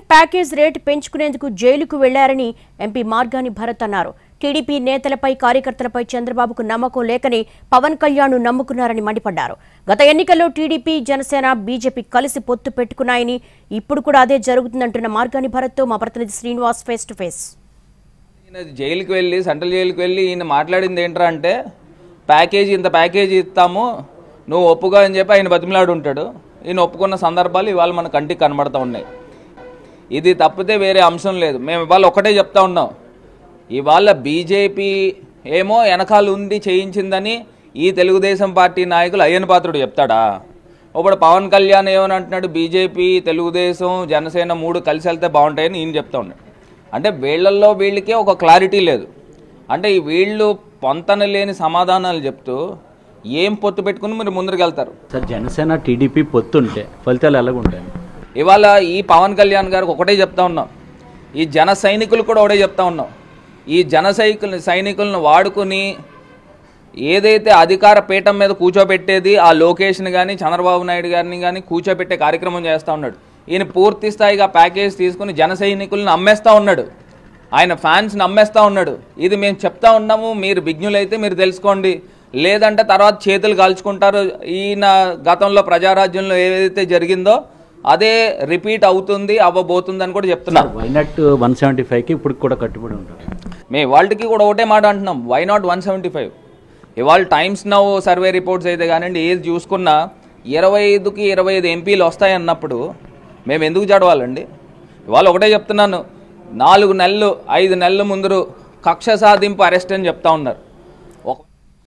package rate పెంచుకునేందుకు జైలుకు వెళ్లారని MP Margani Bharat అన్నారు TDP నేతలపై కార్యకర్తలపై చంద్రబాబుకు నమ్మకం లేకని పవన్ కళ్యాణ్ నమ్ముకున్నారని మండిపడ్డారు గత ఎన్నికల్లో టీడీపీ జనసేన బీజేపీ కలిసి పొత్తు పెట్టుకున్నాయని ఇప్పుడు కూడా అదే జరుగుతుందంటున్న మార్గాని భరత్తో మా ప్రతినిధి శ్రీనివాస్ ఫేస్ టు ఫేస్ ఈయన జైలుకి వెళ్ళి సెంట్రల్ జైలుకి వెళ్ళి ఈయన మాట్లాడింది ఏంట్రా అంటే ప్యాకేజీ ఇంత ప్యాకేజీ ఇస్తాము నువ్వు ఒప్పుగా అని చెప్పి ఆయన బతిమలాడు ఉంటాడు ఈయన ఒప్పుకున్న సందర్భాలు ఇవాళ మన కంటికి కనబడతా ఉన్నాయి ఇది తప్పితే వేరే అంశం లేదు మేము ఇవాళ ఒకటే చెప్తా ఉన్నాం ఇవాళ బీజేపీ ఏమో వెనకాల ఉండి చేయించిందని ఈ తెలుగుదేశం పార్టీ నాయకులు అయ్యన పాత్రుడు చెప్తాడా ఇప్పుడు పవన్ కళ్యాణ్ ఏమని అంటున్నాడు బీజేపీ తెలుగుదేశం జనసేన మూడు కలిసి వెళ్తే బాగుంటాయని ఈయన చెప్తా ఉన్నాడు అంటే వీళ్ళల్లో వీళ్ళకే ఒక క్లారిటీ లేదు అంటే ఈ వీళ్ళు పొంతన లేని సమాధానాలు చెప్తూ ఏం పొత్తు పెట్టుకుని మీరు ముందరికి వెళ్తారు సార్ జనసేన టీడీపీ పొత్తుంటే ఫలితాలు ఎలాగుంటాయి ఇవాళ ఈ పవన్ కళ్యాణ్ గారికి ఒకటే చెప్తా ఉన్నాం ఈ జన సైనికులు కూడా ఒకటే చెప్తా ఉన్నాం ఈ జన సైకులు సైనికులను వాడుకుని ఏదైతే అధికార పీఠం మీద కూర్చోబెట్టేది ఆ లోకేష్ని కానీ చంద్రబాబు నాయుడు గారిని కానీ కూర్చోబెట్టే కార్యక్రమం చేస్తూ ఉన్నాడు ఈయన పూర్తి స్థాయిగా ప్యాకేజ్ తీసుకుని జన సైనికులను అమ్మేస్తూ ఉన్నాడు ఆయన ఫ్యాన్స్ని అమ్మేస్తూ ఉన్నాడు ఇది మేము చెప్తా ఉన్నాము మీరు విజ్ఞులైతే మీరు తెలుసుకోండి లేదంటే తర్వాత చేతులు కాల్చుకుంటారు ఈయన గతంలో ప్రజారాజ్యంలో ఏదైతే జరిగిందో అదే రిపీట్ అవుతుంది అవ్వబోతుంది అని కూడా చెప్తున్నారు వైనట్ వన్ సెవెంటీ ఫైవ్కి ఇప్పుడు కూడా కట్టుబడి ఉంటారు మే వాళ్ళకి కూడా ఒకటే మాట అంటున్నాం why not one seventy five ఇవాళ టైమ్స్ నౌ సర్వే రిపోర్ట్స్ అయితే కానివ్వండి ఏది చూసుకున్నా ఇరవై ఐదుకి ఇరవై ఐదు ఎంపీలు వస్తాయన్నప్పుడు మేము ఎందుకు జడవాలండి ఇవాళ ఒకటే చెప్తున్నాను నాలుగు నెలలు ఐదు నెలల ముందు కక్ష సాధింపు అరెస్ట్ అని చెప్తా ఉన్నారు